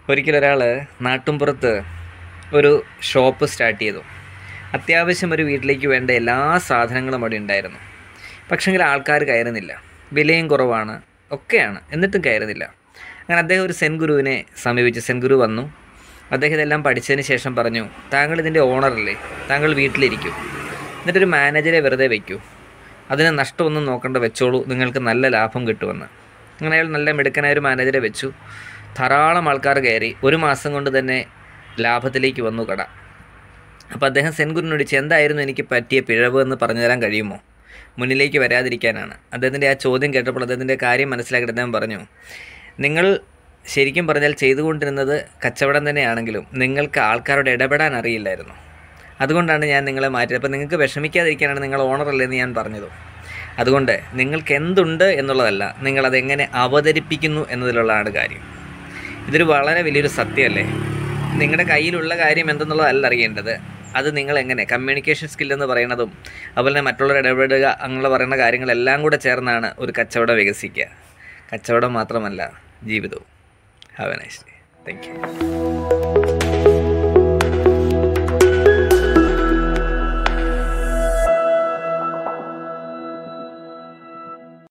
ഒരിക്കലൊരാൾ നാട്ടുംപുറത്ത് ഒരു shop start ചെയ്തു അത്യാവശ്യം ഒരു വീട്ടിലേക്ക് വേണ്ട എല്ലാ സാധനങ്ങളും അവിടെ ഉണ്ടായിരുന്നു പക്ഷെങ്കിൽ ആൾക്കാർ കയറുന്നില്ല വിലയും കുറവാണ് ഒക്കെയാണ് എന്നിട്ടും കയറുന്നില്ല അങ്ങനെ അദ്ദേഹം ഒരു സെൻ ഗുരുവിനെ സമീപിച്ചു സെൻ ഗുരു വന്നു അദ്ദേഹം ഇതെല്ലാം പഠിച്ചതിന് ശേഷം പറഞ്ഞു താങ്കൾ ഇതിൻ്റെ ഓണറല്ലേ താങ്കൾ വീട്ടിലിരിക്കൂ എന്നിട്ടൊരു മാനേജരെ വെറുതെ വയ്ക്കൂ അതിന് നഷ്ടമൊന്നും നോക്കേണ്ട വെച്ചോളൂ നിങ്ങൾക്ക് നല്ല ലാഭം കിട്ടുമെന്ന് അങ്ങനെ അയാൾ നല്ല മിടുക്കനായ ഒരു മാനേജരെ വെച്ചു ധാരാളം ആൾക്കാർ കയറി ഒരു മാസം കൊണ്ട് തന്നെ ലാഭത്തിലേക്ക് വന്നു കട അപ്പോൾ അദ്ദേഹം സെൻഗുരിനോട് ചോദിച്ചു എന്തായിരുന്നു എനിക്ക് പറ്റിയ പിഴവ് എന്ന് പറഞ്ഞു തരാൻ കഴിയുമോ മുന്നിലേക്ക് വരാതിരിക്കാനാണ് അദ്ദേഹത്തിൻ്റെ ആ ചോദ്യം കേട്ടപ്പോൾ അദ്ദേഹത്തിൻ്റെ കാര്യം മനസ്സിലാക്കിയിട്ട് അദ്ദേഹം പറഞ്ഞു നിങ്ങൾ ശരിക്കും പറഞ്ഞാൽ ചെയ്തുകൊണ്ടിരുന്നത് കച്ചവടം തന്നെയാണെങ്കിലും നിങ്ങൾക്ക് ആൾക്കാരോട് ഇടപെടാൻ അറിയില്ലായിരുന്നു അതുകൊണ്ടാണ് ഞാൻ നിങ്ങളെ മാറ്റിയത് അപ്പോൾ നിങ്ങൾക്ക് വിഷമിക്കാതിരിക്കാനാണ് നിങ്ങൾ ഓണറല്ലേ എന്ന് ഞാൻ പറഞ്ഞത് അതുകൊണ്ട് നിങ്ങൾക്ക് എന്തുണ്ട് എന്നുള്ളതല്ല നിങ്ങളതെങ്ങനെ അവതരിപ്പിക്കുന്നു എന്നതിലുള്ളതാണ് കാര്യം ഇതൊരു വളരെ വലിയൊരു സത്യമല്ലേ നിങ്ങളുടെ കയ്യിലുള്ള കാര്യം എന്തെന്നുള്ളതല്ല അറിയേണ്ടത് അത് നിങ്ങൾ എങ്ങനെ കമ്മ്യൂണിക്കേഷൻ സ്കിൽ എന്ന് പറയുന്നതും അതുപോലെ തന്നെ മറ്റുള്ളവർ ഇടപെടുക അങ്ങനെ പറയുന്ന കാര്യങ്ങളെല്ലാം കൂടെ ചേർന്നാണ് ഒരു കച്ചവടം വികസിക്കുക കച്ചവടം മാത്രമല്ല ജീവിതവും have a nice day thank U